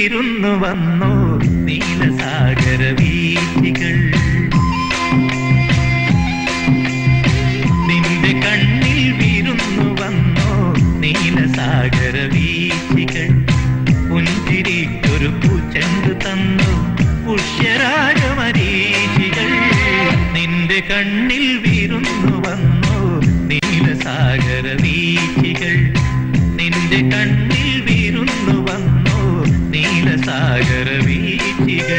വിരുന്നു വന്നോ നീലസാഗര വീഥികൾ നിന്റെ കണ്ണിൽ വിരുന്നു വന്നോ നീലസാഗര വീഥികൾ പുഞ്ചിരിക്കൊരു പൂച്ചെണ്ട് തന്നു പുഷ്യരാഗമരീചികൾ നിന്റെ കണ്ണിൽ വിരുന്നു വന്നോ നീലസാഗര വീഥികൾ നിന്റെ കണ്ണിൽ വിരുന്നു വന്നോ നീലസാഗര വീഥികൾ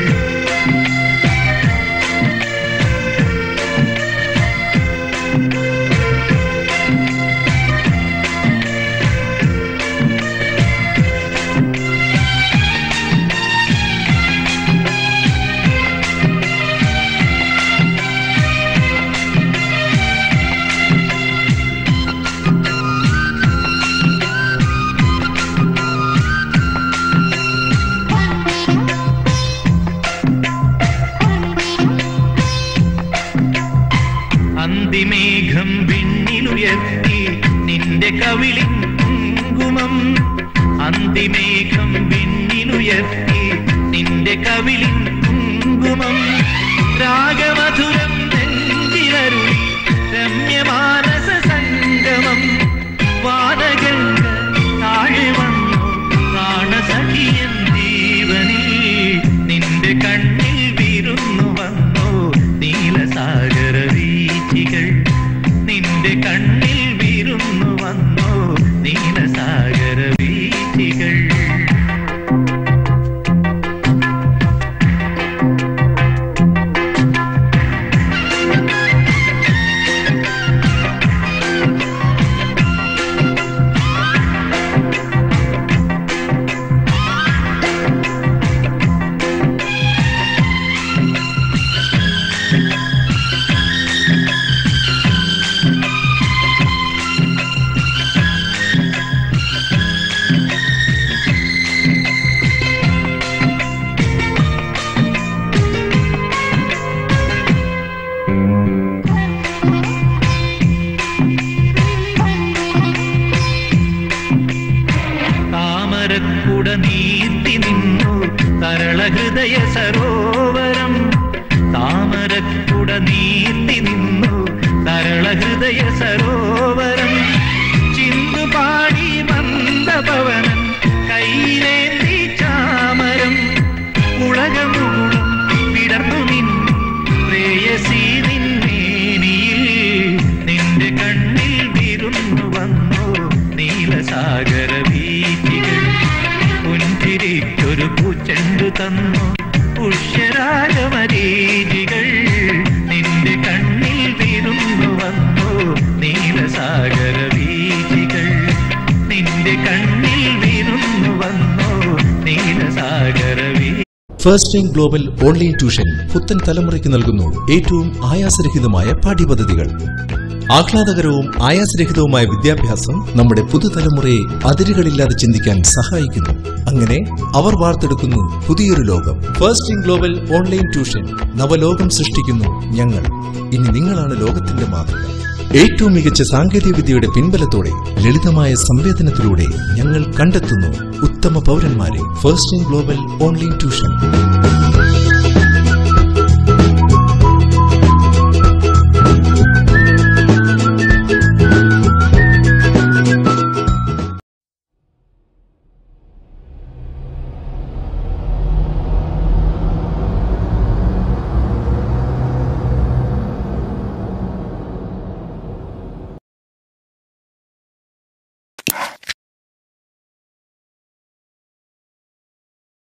അന്തിമേഘം വിണ്ണിലുയർത്തി നിന്റെ കവിളിൻ കുങ്കുമം അന്തിമേഘം വിണ്ണിലുയർത്തി നിന്റെ കവിളിൻ കുങ്കുമം രാഗമധുരം നെഞ്ചിലരുളി രമ്യമാനസ സംഗമം വാനഗംഗ താഴെ വന്നു പ്രാണസഖിയൻ ജീവനിൽ നിന്റെ കണ്ണിൽ വിരുന്നു വന്നോ നീലസാഗര വീഥികൾ നിന്റെ കണ്ണിൽ വിരുന്നു വന്നോ നീലസാഗര വീഥികൾ താമരക്കുട നീന്തി നിന്നു തരള ഹൃദയ സരോവരം താമരക്കുട നീന്തി നിന്നു തരള ഹൃദയ സരോവരം ചിന്തുപാടി മന്ദപവനൻ കൈയിലേന്തി ചാമരം ഉളകമുകുളം വിടർന്നു നിന്നു പ്രേയസി നിന്നേനിയിൽ നിന്റെ കണ്ണിൽ വിരുന്നു വന്നു നീലസാഗര വീഥികൾ പുഞ്ചിരിക്കൊരു പൂച്ചെണ്ടു തന്നു പുഷ്യരാഗമരീചികൾ നിന്റെ കണ്ണിൽ വിരുന്നു വന്നു നീലസാഗര വീഥികൾ നിന്റെ കണ്ണിൽ വിരുന്നു വന്നു നീലസാഗര we first time global online tuition പുത്തൻ തലമുറയ്ക്ക് നൽകുന്നു ഏറ്റവും ആയാസരഹിതമായ പാഠ്യപദ്ധതികൾ ആഹ്ലാദകരവും ആയാസരഹിതവുമായ വിദ്യാഭ്യാസം നമ്മുടെ പുതുതലമുറയെ അതിരുകളില്ലാതെ ചിന്തിക്കാൻ സഹായിക്കുന്നു അങ്ങനെ അവർ വാർത്തെടുക്കുന്നു പുതിയൊരു ലോകം first in global online tuition നവലോകം സൃഷ്ടിക്കുന്നു ഞങ്ങൾ ഇനി നിങ്ങളാണ് ലോകത്തിന്റെ മാതൃക ഏറ്റവും മികച്ച സാങ്കേതിക വിദ്യയുടെ പിൻബലത്തോടെ ലളിതമായ സംവേദനത്തിലൂടെ ഞങ്ങൾ കണ്ടെത്തുന്നു ഉത്തമ പൗരന്മാരെ first in global online tuition